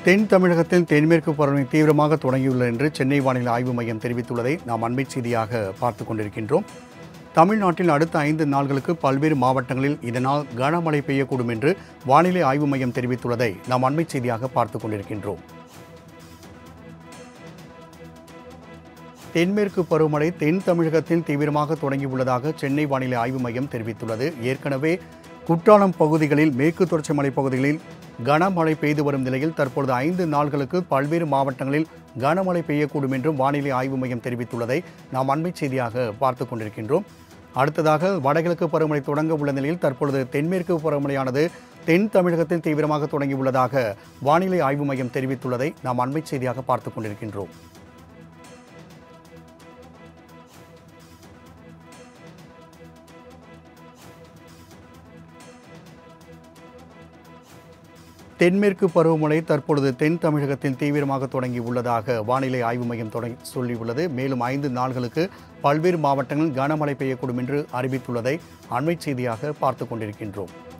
தென் தமிழகத்தில் தென்மேற்கு பருவமழை தீவிரமாக தொடங்கியுள்ளது என்று சென்னை வானிலை ஆய்வு மையம் தெரிவித்துள்ளதை நாம் அண்மை செய்தியாக பார்த்து கொண்டிருக்கின்றோம் தமிழ்நாட்டில் அடுத்த ஐந்து நாள்களுக்கு பல்வேறு மாவட்டங்களில் இதனால் கனமழை பெய்யக்கூடும் என்று வானிலை ஆய்வு மையம் தெரிவித்துள்ளதை நாம் அண்மை செய்தியாக பார்த்து கொண்டிருக்கின்றோம் தென்மேற்கு பருவமழை தென் தமிழகத்தில் தீவிரமாக தொடங்கியுள்ளதாக சென்னை வானிலை ஆய்வு மையம் தெரிவித்துள்ளது ஏற்கனவே குற்றாலம் பகுதிகளில் மேற்கு தொடர்ச்சி மலைப்பகுதிகளில் கனமழை பெய்து வரும் நிலையில் தற்பொழுது ஐந்து நாள்களுக்கு பல்வேறு மாவட்டங்களில் கனமழை பெய்யக்கூடும் என்றும் வானிலை ஆய்வு மையம் தெரிவித்துள்ளதை நாம் அண்மை செய்தியாக பார்த்து கொண்டிருக்கின்றோம் அடுத்ததாக வடகிழக்கு பருவமழை தொடங்க உள்ள நிலையில் தற்பொழுது தென்மேற்கு பருவமழையானது தென் தமிழகத்தில் தீவிரமாக தொடங்கியுள்ளதாக வானிலை ஆய்வு மையம் தெரிவித்துள்ளதை நாம் அண்மை செய்தியாக பார்த்து கொண்டிருக்கின்றோம் தென்மேற்கு பருவமழை தற்பொழுது தென் தமிழகத்தில் தீவிரமாக தொடங்கி உள்ளதாக வானிலை ஆய்வு மையம் தொடங்கி சொல்லியுள்ளது மேலும் ஐந்து நாள்களுக்கு பல்வேறு மாவட்டங்களில் கனமழை பெய்யக்கூடும் என்று அறிவித்துள்ளதை அண்மை செய்தியாக பார்த்து கொண்டிருக்கின்றோம்